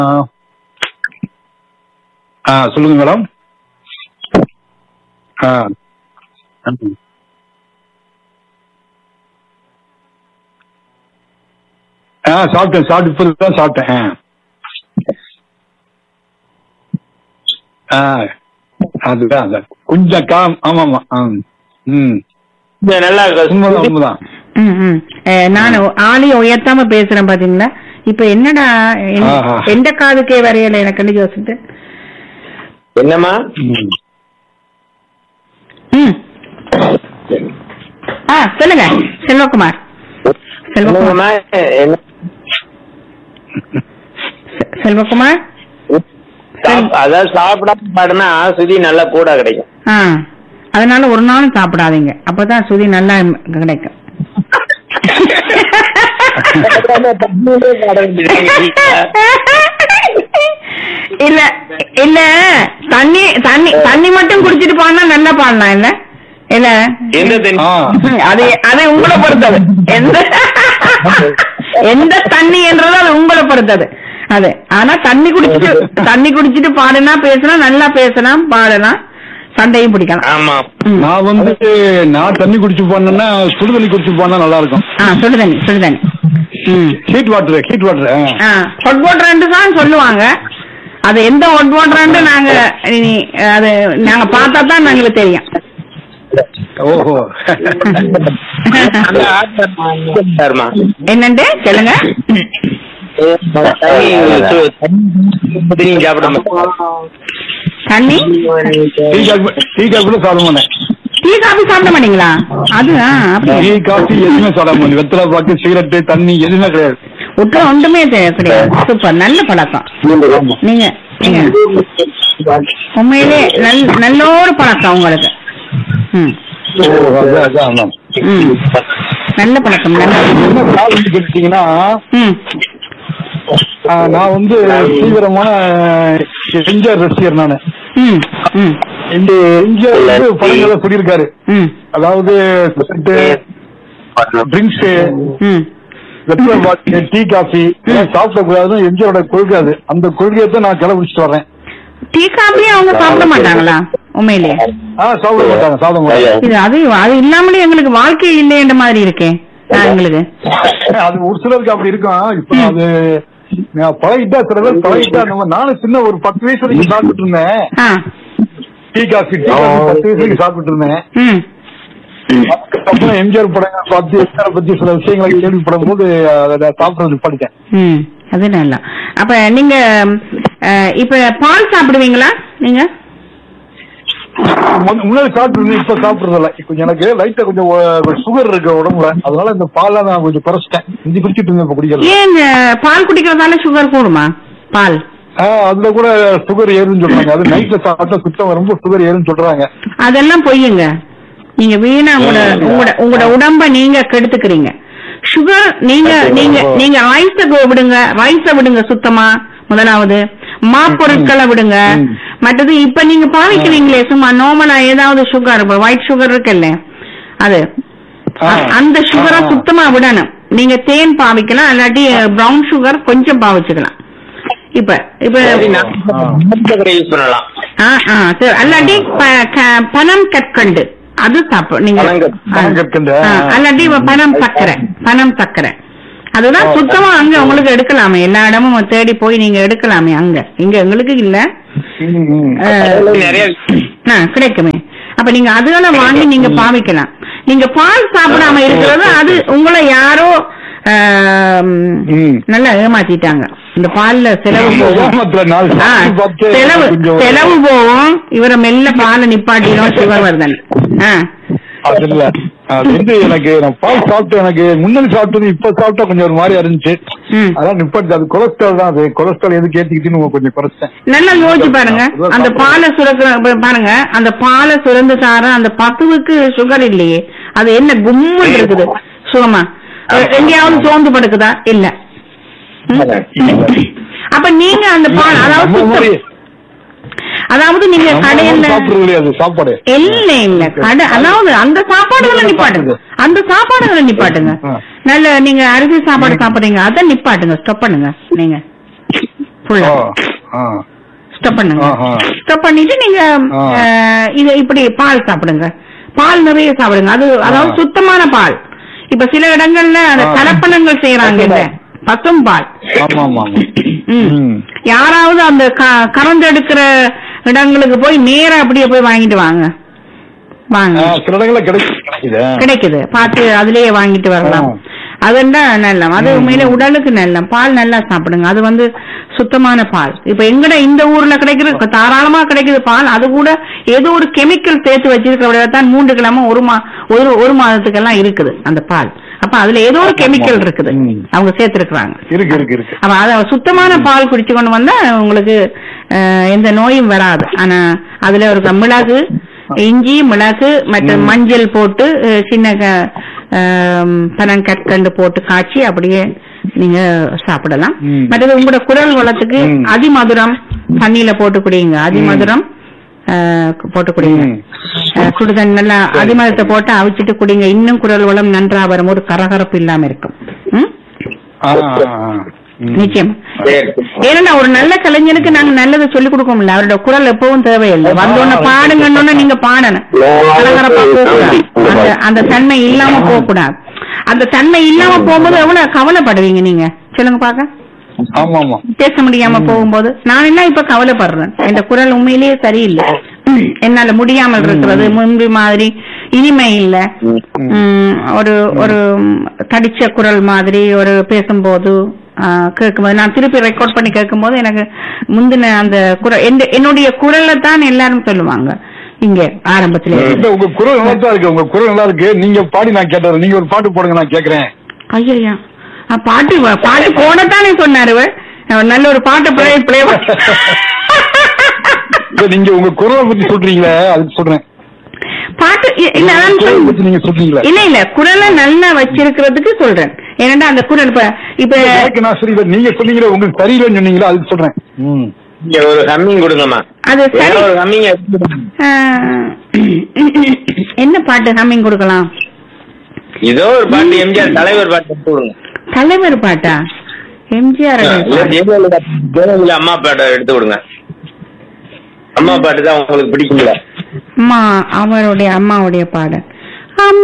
ஆ சொல்லுங்க மேடம் ஆ ம். ஆ சாப்பிட்டேன் சாப்பிட்டு இப்போ தான் சாப்பிட்டேன் ஆ அதுதான் அதான் கொஞ்சம் கா ஆமா ஆமா ஆ ம் இந்த நல்லா உண்மைதான் உண்மைதான் ம், ம். அஹ், நான் ஆளைய உயர்த்தாம பேசுறேன் பாத்தீங்களா இப்ப என்னடா என்- ஆஹா. எந்த காதுக்கே வரையல எனக்கு யோசித்து என்னம்மா ம். ம் ஆ சொல்லுங்க செல்வகுமார் செல்வகுமார் என்னங்கம்மா என்ன செ- செல்வகுமார் சாப்- அதாவது சாப்பிடாம பாடுனா சுதி நல்லா கூட கிடைக்கும் ஆ அதனால ஒரு நாளும் சாப்பிடாதீங்க அப்பதான் சுதி நல்லா கிடைக்கும் இல்ல இல்ல தண்ணி தண்ணி தண்ணி மட்டும் குடிச்சிட்டு பாடினா நல்லா பாடலாம் இல்ல இல்ல எந்த தண்ணி ஆ அது அது உங்களை பொறுத்தது எந்த எந்த தண்ணி என்றது அது உங்களை பொறுத்தது அது ஆனா தண்ணி குடிச்சிட்டு தண்ணி குடிச்சிட்டு பாடுனா பேசினா நல்லா பேசலாம் பாடலாம் சண்டையும் பிடிக்கலாம் ஆமா ம். நான் வந்து நான் தண்ணி குடிச்சு போனேன்னா சுடு தண்ணி குடிச்சு போனா நல்லா இருக்கும் ஆ சுடு தண்ணி சுடு தண்ணி ம் ஹீட் வாட்டர் ஹீட் வாட்டர் ஆ ஹொட் வாட்டர் தான் சொல்லுவாங்க அது எந்த ஹொட் வாட்டர் நாங்க இனி, அது நாங்க பார்த்தா தான் எங்களுக்கு தெரியும் ஓஹோ அந்த ஆட்டம் சார்மா என்னண்டு சொல்லுங்க தண்ணி சு- தண்ணி சாப்பிடாம தண்ணி டீ காஃபி டீ காஃபி கூட சாப்பிட மாட்டேன் டீ காபி சாப்பிட மாட்டீங்களா அது ஆ, அப்படியா டீ காஃபி எதுவுமே சாப்பிட மாட்டேன் வெத்தலை பாக்கு சிகரெட்டு தண்ணி எதுவுமே கிடையாது உட்கா ஒன்றுமே தெ- கிடையாது சூப்பர் நல்ல பழக்கம் நீங்க நீங்க உண்மையிலே நல் நல்ல ஒரு பழக்கம் உங்களுக்கு ம் ஓ, அதான், அதான், அதான். ம் நல்ல பழக்கம் நல்ல என்ன காரணம் கேட்டீங்கன்னா ம் ஆ, நான் வந்து தீவிரமான எம்ஜிஆர் ரசிகர் நானு ம் ம் இந்த எம்ஜிஆர் வந்து படங்களை சொல்லியிருக்காரு ம் அதாவது ட்ரிங்க்ஸ் ம் வெத்தலை பாக்கு டீ காஃபி சாப்பிடக்கூடாதுன்னு எம்ஜிஆரோட கொள்கை அது அந்த கொள்கையை தான் நான் கடைபிடிச்சிட்டு வரேன் டீ காபி அவங்க சாப்பிட மாட்டாங்களா உண்மையிலே ஆ சாப்பிட மாட்டாங்க சாப்பிட மாட்டாங்க இது அது அது இல்லாமலே எங்களுக்கு வாழ்க்கை இல்லைன்ற மாதிரி இருக்கே ஆ, எங்களுக்கு அது ஒரு சிலருக்கு அப்படி இருக்கும் இப்ப அது நான் பழகிட்டா சில பேர் பழகிட்டா நம்ம நானும் சின்ன ஒரு பத்து வயசு வரைக்கும் சாப்பிட்டு இருந்தேன் ஆ டீ காஃபி டீ காஃபி பத்து வயசு வரைக்கும் சாப்பிட்டு இருந்தேன் ம் அதுக்கப்புறம் எம்ஜிஆர் படங்கள் பார்த்து எம்ஜிஆர் பத்தி சில விஷயங்களை கேள்விப்படும் போது அதை சாப்பிடுறது நிப்பாட்டிட்டேன் ம் அது நல்லா அப்ப நீங்க அஹ், இப்ப பால் சாப்பிடுவீங்களா நீங்க முன்ன- முன்னாடி சாப்பிட்டு இருந்தேன் இப்ப சாப்பிடுறது இல்ல இப்ப எனக்கு லைட்டா கொஞ்சம் சுகர் இருக்கு உடம்புல அதனால இந்த பாலை நான் கொஞ்சம் குறைச்சிட்டேன் இஞ்சி குடிச்சிட்டு இருந்தேன் இப்ப குடிக்கிறது ஏன் இந்த பால் குடிக்கிறதால சுகர் கூடுமா பால் ஆ, அதுல கூட சுகர் ஏறுன்னு சொல்றாங்க அது நைட்ல சாப்பிட்டா சுத்தம் ரொம்ப சுகர் ஏறுன்னு சொல்றாங்க அதெல்லாம் பொய்யுங்க நீங்க வீணா உங்களோட உங்களோட உங்களோட உடம்ப நீங்க கெடுத்துக்கிறீங்க சுகர் நீங்க நீங்க நீங்க ரைஸ விடுங்க ரைஸ விடுங்க சுத்தமா முதலாவது மாப்பொருட்களை விடுங்க ம். மற்றது இப்ப நீங்க பாவிக்கிறீங்களே சும்மா நார்மலா ஏதாவது சுகர் ஒயிட் சுகர் இருக்குல்ல அது ஆ. அ- அந்த சுகரை ஆ. சுத்தமா விடணும் நீங்க தேன் பாவிக்கலாம் இல்லாட்டி பிரவுன் சுகர் கொஞ்சம் பாவிச்சுக்கலாம் இப்ப இப்ப யூஸ் பண்ணலாம் ஆ, ஆ, சரி. அல்லாட்டி ப- க- பனம் கற்கண்டு அது சாப்பிடும் நீங்க பனங்கற்- ஆ. பனங்கற்கண்டு, ஆ, ஆ. அல்லாட்டி இப்ப பனம் சக்கரை பனம் சக்கரை அதுதான் சுத்தமா அங்க உங்களுக்கு எடுக்கலாமே எல்லா இடமும் தேடி போய் நீங்க எடுக்கலாமே அங்க இங்க எங்களுக்கு இல்ல ம், ம். ஆ, நிறைய ஆ, கிடைக்குமே அப்ப நீங்க அதுகளை வாங்கி நீங்க பாவிக்கலாம் நீங்க பால் சாப்பிடாம இருக்கிறது அது உங்களை யாரோ ஆம், ம். நல்லா ஏமாத்திட்டாங்க இந்த பால்ல செலவு போகும் ஏமாத்துல நாலு ஆ, சாப்பிட்டு பார்த்து செலவு கொஞ்சம் செலவு போகும் இவரை மெல்ல பாலை நிப்பாட்டிடும் சுகர் வருதன் ஆ அது இல்ல அது வந்து எனக்கு நான் பால் சாப்பிட்டு எனக்கு முன்னாடி சாப்பிட்டது இப்ப சாப்பிட்டா கொஞ்சம் ஒரு மாதிரி இருந்துச்சு ம். அதான் நிப்பாட்டு அது கொலஸ்ட்ரால் தான் அது கொலஸ்ட்ரால் எதுக்கு ஏத்திக்கிட்டுன்னு கொஞ்சம் குறைச்சிட்டேன் நல்லா யோசிச்சு பாருங்க அந்த பாலை சுரக்கிற ப- பாருங்க அந்த பாலை சுரந்து சார அந்த பசுவுக்கு சுகர் இல்லையே அது என்ன கும்முன்னு இருக்குது சுகமா எ- எங்கேயாவது சோர்ந்து படுக்குதா இல்ல ம்? அப்ப நீங்க அந்த பால் அதாவது நம்ம சுத்தம். மாதிரி- அதாவது நீங்க நம்ம கடையில மாதிரி சாப்பிடுறது இல்லையா அது சாப்பாடு இல்ல இல்ல கடை அதாவது அந்த சாப்பாடுகளை நிப்பாட்டுங்க அந்த சாப்பாடுகளை நிப்பாட்டுங்க ஆ. நல்ல நீங்க அரிசி சாப்பாடு சாப்பிடுறீங்க அதை நிப்பாட்டுங்க ஸ்டாப் பண்ணுங்க நீங்க ஃபுல்லா ஆ, ஆ. ஸ்டப் பண்ணுங்க ஆஹா. ஸ்டப் பண்ணிட்டு நீங்க ஆ. அஹ், இது இப்படி பால் சாப்பிடுங்க பால் நிறைய சாப்பிடுங்க அது அதாவது ஆ. சுத்தமான பால் இப்ப சில இடங்கள்ல அந்த ஆ. கலப்பணங்கள் செய்யறாங்க இல்ல பசும் பால் ஆமா ஆமா ஆமா ம். ம். யாராவது அந்த க- கறந்து எடுக்கிற இடங்களுக்கு போய் நேரா அப்படியே போய் வாங்கிட்டு வாங்க வாங்க ஆ, சில இடங்கள்ல கிடைக்குது கிடைக்குது கிடைக்குது பார்த்து அதுலயே வாங்கிட்டு வரலாம் ஆ. அதுண்டா நல்லம் அது ம். உண்மையில உடலுக்கு நல்லம் பால் நல்லா சாப்பிடுங்க அது வந்து சுத்தமான பால் இப்ப எங்கட இந்த ஊர்ல கிடைக்கிறது தாராளமா கிடைக்குது பால் அது கூட ஏதோ ஒரு கெமிக்கல் சேர்த்து வச்சிருக்கிறவங்க தான் மூன்று கிழமை ஒரு மா ஒரு ஒரு மாதத்துக்கெல்லாம் இருக்குது அந்த பால் அப்ப அதுல ஏதோ ஒரு கெமிக்கல் இருக்குது ம். அவங்க சேர்த்திருக்கிறாங்க இருக்கு இருக்கு இருக்கு அப்ப அத சுத்தமான பால் குடிச்சு கொண்டு வந்தா உங்களுக்கு அஹ், எந்த நோயும் வராது ஆனா அதுல ஒரு மிளகு இஞ்சி மிளகு மற்றும் மஞ்சள் போட்டு அஹ், சின்ன க- ஆம், பனங்கற்கண்டு போட்டு காய்ச்சி அப்படியே நீங்க சாப்பிடலாம் ம். மற்றது உங்களோட குரல் வளத்துக்கு ம். அதிமதுரம் தண்ணியில போட்டு குடிங்க அதிமதுரம் அஹ், போட்டு குடிங்க ம். அஹ், சுடுதண்ணி நல்லா அதிமதுரத்தை போட்டு அவிச்சிட்டு குடிங்க இன்னும் குரல் வளம் நன்றா வரும் ஒரு கரகரப்பு இல்லாம இருக்கும் ம்? ஆ, ஆ, ஆ. ம். நிச்சயம் சரி ஏன்னா ஒரு நல்ல கலைஞனுக்கு நாங்க நல்லதை சொல்லிக் கொடுக்க முடியல அவரோட குரல் எப்பவும் தேவையில்லை வந்தோடனே பாடுங்கன்னு நீங்க பாடணும் கலகரப்பா போகக்கூடாது அந்த அந்த தன்மை இல்லாம போகக்கூடாது அந்த தன்மை இல்லாம போகும்போது எவ்வளவு கவலைப்படுவீங்க நீங்க சொல்லுங்க பாக்க ஆமா ஆமா பேச முடியாம போகும்போது நான் என்ன இப்ப கவலைப்படுறேன் இந்த குரல் உண்மையிலேயே சரியில்லை என்னால முடியாமல் இருக்கிறது முன்பு மாதிரி இனிமை இல்ல உம், ஒரு ஒரு தடிச்ச குரல் மாதிரி ஒரு பேசும்போது ஆ, கேட்கும்போது நான் திருப்பி ரெக்கார்ட் பண்ணி கேட்கும்போது எனக்கு முந்தின அந்த குரல் எந்த- என்னுடைய குரலை தான் எல்லாரும் சொல்லுவாங்க இங்க ஆரம்பத்துல இல்ல உங்க குரல் நல்லா தான் இருக்கு உங்க குரல் நல்லா இருக்கு நீங்க பாடி நான் கேட்டாரு நீங்க ஒரு பாட்டு போடுங்க நான் கேக்குறேன் ஐயா பாட்டு வ- பாட்டு போடத்தானே சொன்னாரு இவர். அவர் நல்ல ஒரு பாட்டு பிளே பிளே இல்ல, நீங்க உங்க குரலை பத்தி சொல்றீங்களே அதுக்கு சொல்றேன் பாட்டு இ- இல்ல அதான் குரலை சொல்~ பத்தி நீங்க சொல்றீங்களே இல்ல இல்ல குரலை நல்லா வச்சிருக்கிறதுக்கு சொல்றேன் ஏன்னா அந்த குரல் இப்ப இப்ப எனக்கு நான் சரி இல்ல, நீங்க சொன்னீங்களே உங்களுக்கு சரியில்லைன்னு சொன்னீங்களா அதுக்கு சொல்றேன் ம். நீங்க ஒரு ஹம்மிங் கொடுங்கம்மா அது சரி ஏதோ ஒரு ஹம்மிங் ஆ, என்ன பாட்டு ஹம்மிங் கொடுக்கலாம் ஏதோ ஒரு பாட்டு எம்ஜிஆர் தலைவர் பாட்டு எடுத்து கொடுங்க தலைவர் பாட்டா எம்ஜிஆர் இல்ல ஜெயலலிதா ஜெயலலிதா அம்மா பாட்டை எடுத்து கொடுங்க அம்மா பாட்டு தான் உங்களுக்கு பிடிக்குங்களா அம்மா அவருடைய அம்மாவுடைய பாடல் அம்மா